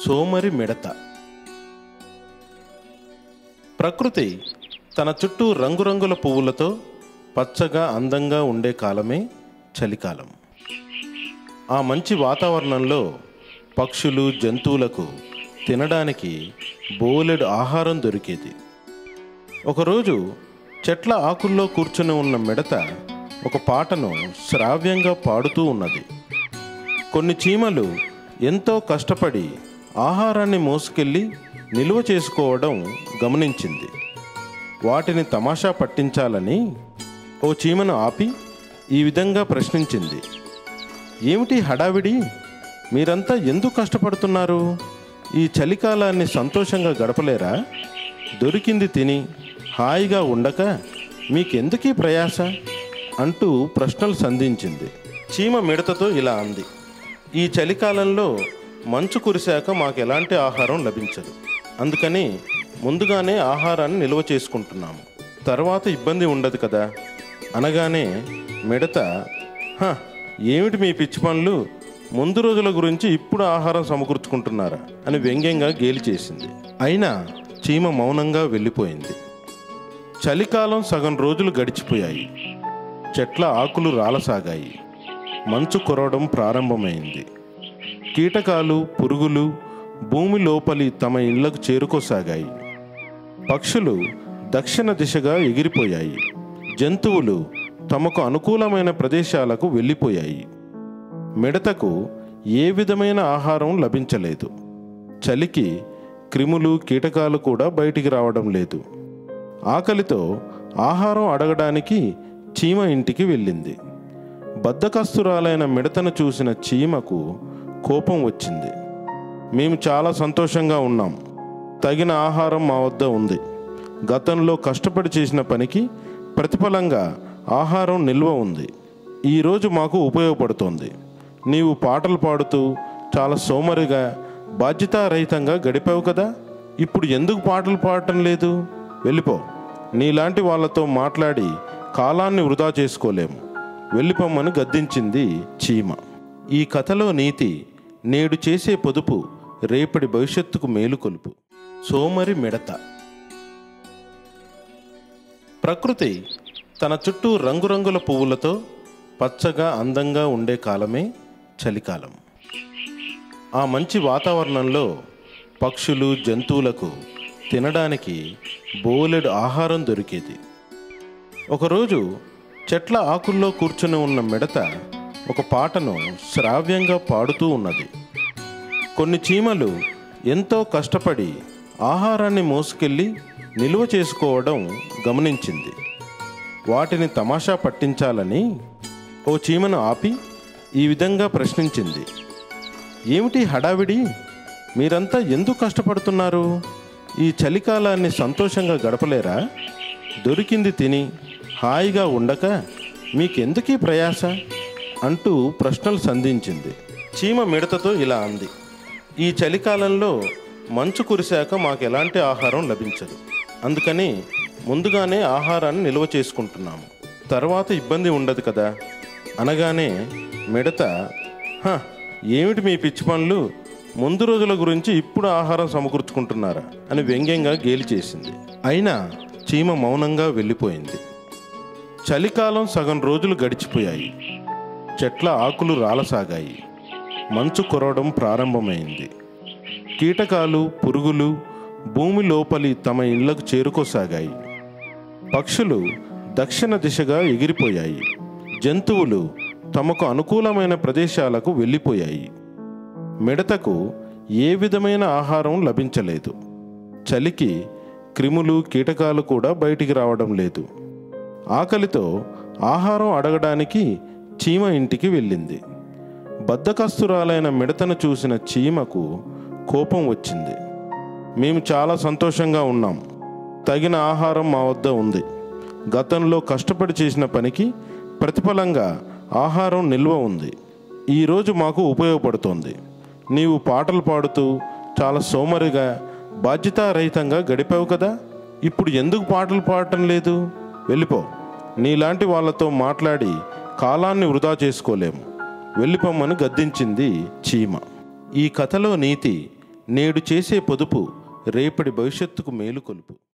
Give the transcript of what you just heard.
సోమరి మిడత ప్రకృతి తన చుట్టూ రంగురంగుల పువ్వులతో పచ్చగా అందంగా ఉండే కాలమే చలికాలం ఆ మంచి వాతావరణంలో పక్షులు జంతువులకు తినడానికి బోలెడు ఆహారం దొరికేది ఒకరోజు చెట్ల ఆకుల్లో కూర్చుని ఉన్న మిడత ఒక పాటను శ్రావ్యంగా పాడుతూ ఉన్నది కొన్ని చీమలు ఎంతో కష్టపడి ఆహారాన్ని మోసుకెళ్ళి నిల్వ చేసుకోవడం గమనించింది వాటిని తమాషా పట్టించాలని ఓ చీమను ఆపి ఈ విధంగా ప్రశ్నించింది ఏమిటి హడావిడి మీరంతా ఎందుకు కష్టపడుతున్నారు ఈ చలికాలాన్ని సంతోషంగా గడపలేరా దొరికింది తిని హాయిగా ఉండక మీకెందుకీ ప్రయాస అంటూ ప్రశ్నలు సంధించింది చీమ మిడతతో ఇలా అంది ఈ చలికాలంలో మంచు కురిశాక మాకు ఎలాంటి ఆహారం లభించదు అందుకని ముందుగానే ఆహారాన్ని నిల్వ చేసుకుంటున్నాము తర్వాత ఇబ్బంది ఉండదు కదా అనగానే మిడత "హ, ఏమిటి మీ పిచ్చి పనులు ముందు రోజుల గురించి ఇప్పుడు ఆహారం సమకూర్చుకుంటున్నారా అని వ్యంగ్యంగా గేలి చేసింది అయినా చీమ మౌనంగా వెళ్ళిపోయింది చలికాలం సగం రోజులు గడిచిపోయాయి చెట్ల ఆకులు రాలసాగాయి మంచు కురవడం ప్రారంభమైంది కీటకాలు పురుగులు భూమి లోపలి తమ ఇళ్లకు చేరుకోసాగాయి పక్షులు దక్షిణ దిశగా ఎగిరిపోయాయి జంతువులు తమకు అనుకూలమైన ప్రదేశాలకు వెళ్ళిపోయాయి మిడతకు ఏ విధమైన ఆహారం లభించలేదు చలికి క్రిములు కీటకాలు కూడా బయటికి రావడం లేదు ఆకలితో ఆహారం అడగడానికి చీమ ఇంటికి వెళ్ళింది బద్ధకస్తురాలైన మిడతను చూసిన చీమకు కోపం వచ్చింది మేము చాలా సంతోషంగా ఉన్నాం తగిన ఆహారం మా వద్ద ఉంది గతంలో కష్టపడి చేసిన పనికి ప్రతిఫలంగా ఆహారం నిల్వ ఉంది ఈరోజు మాకు ఉపయోగపడుతోంది నీవు పాటలు పాడుతూ చాలా సోమరిగా బాధ్యతారహితంగా గడిపావు కదా ఇప్పుడు ఎందుకు పాటలు పాడటం లేదు వెళ్ళిపో నీలాంటి వాళ్ళతో మాట్లాడి కాలాన్ని వృధా చేసుకోలేము వెళ్ళిపోమ్మని గద్దించింది చీమ ఈ కథలో నీతి నేడు చేసే పొదుపు రేపటి భవిష్యత్తుకు మేలుకొలుపు సోమరి మిడత ప్రకృతి తన చుట్టూ రంగురంగుల పువ్వులతో పచ్చగా అందంగా ఉండే కాలమే చలికాలం ఆ మంచి వాతావరణంలో పక్షులు జంతువులకు తినడానికి బోలెడు ఆహారం దొరికేది ఒకరోజు చెట్ల ఆకుల్లో కూర్చుని ఉన్న మిడత ఒక పాటను శ్రావ్యంగా పాడుతూ ఉన్నది కొన్ని చీమలు ఎంతో కష్టపడి ఆహారాన్ని మోసుకెళ్ళి నిల్వ చేసుకోవడం గమనించింది వాటిని తమాషా పట్టించాలని ఓ చీమను ఆపి ఈ విధంగా ప్రశ్నించింది ఏమిటి హడావిడి మీరంతా ఎందుకు కష్టపడుతున్నారు ఈ చలికాలాన్ని సంతోషంగా గడపలేరా దొరికింది తిని హాయిగా ఉండక మీకెందుకీ ప్రయాస అంటూ ప్రశ్నలు సంధించింది చీమ మిడతతో ఇలా అంది ఈ చలికాలంలో మంచు కురిశాక మాకు ఎలాంటి ఆహారం లభించదు అందుకని ముందుగానే ఆహారాన్ని నిల్వ చేసుకుంటున్నాము తర్వాత ఇబ్బంది ఉండదు కదా అనగానే మిడత "హ, ఏమిటి మీ పిచ్చి పనులు ముందు రోజుల గురించి ఇప్పుడు ఆహారం సమకూర్చుకుంటున్నారా అని వ్యంగ్యంగా గేలి చేసింది అయినా చీమ మౌనంగా వెళ్ళిపోయింది చలికాలం సగం రోజులు గడిచిపోయాయి చెట్ల ఆకులు రాలసాగాయి మంచు కురవడం ప్రారంభమైంది కీటకాలు పురుగులు భూమి లోపలి తమ ఇళ్లకు చేరుకోసాగాయి పక్షులు దక్షిణ దిశగా ఎగిరిపోయాయి జంతువులు తమకు అనుకూలమైన ప్రదేశాలకు వెళ్ళిపోయాయి మిడతకు ఏ విధమైన ఆహారం లభించలేదు చలికి క్రిములు కీటకాలు కూడా బయటికి రావడం లేదు ఆకలితో ఆహారం అడగడానికి చీమ ఇంటికి వెళ్ళింది బద్ధకస్తురాలైన మిడతను చూసిన చీమకు కోపం వచ్చింది మేము చాలా సంతోషంగా ఉన్నాం తగిన ఆహారం మా వద్ద ఉంది గతంలో కష్టపడి చేసిన పనికి ప్రతిఫలంగా ఆహారం నిల్వ ఉంది ఈరోజు మాకు ఉపయోగపడుతోంది నీవు పాటలు పాడుతూ చాలా సోమరిగా బాధ్యతారహితంగా గడిపావు కదా ఇప్పుడు ఎందుకు పాటలు పాడటం లేదు వెళ్ళిపో నీలాంటి వాళ్ళతో మాట్లాడి కాలాన్ని వృధా చేసుకోలేము వెళ్ళిపోమ్మని గద్దించింది చీమ ఈ కథలో నీతి నేడు చేసే పొదుపు రేపటి భవిష్యత్తుకు మేలు కొలుపు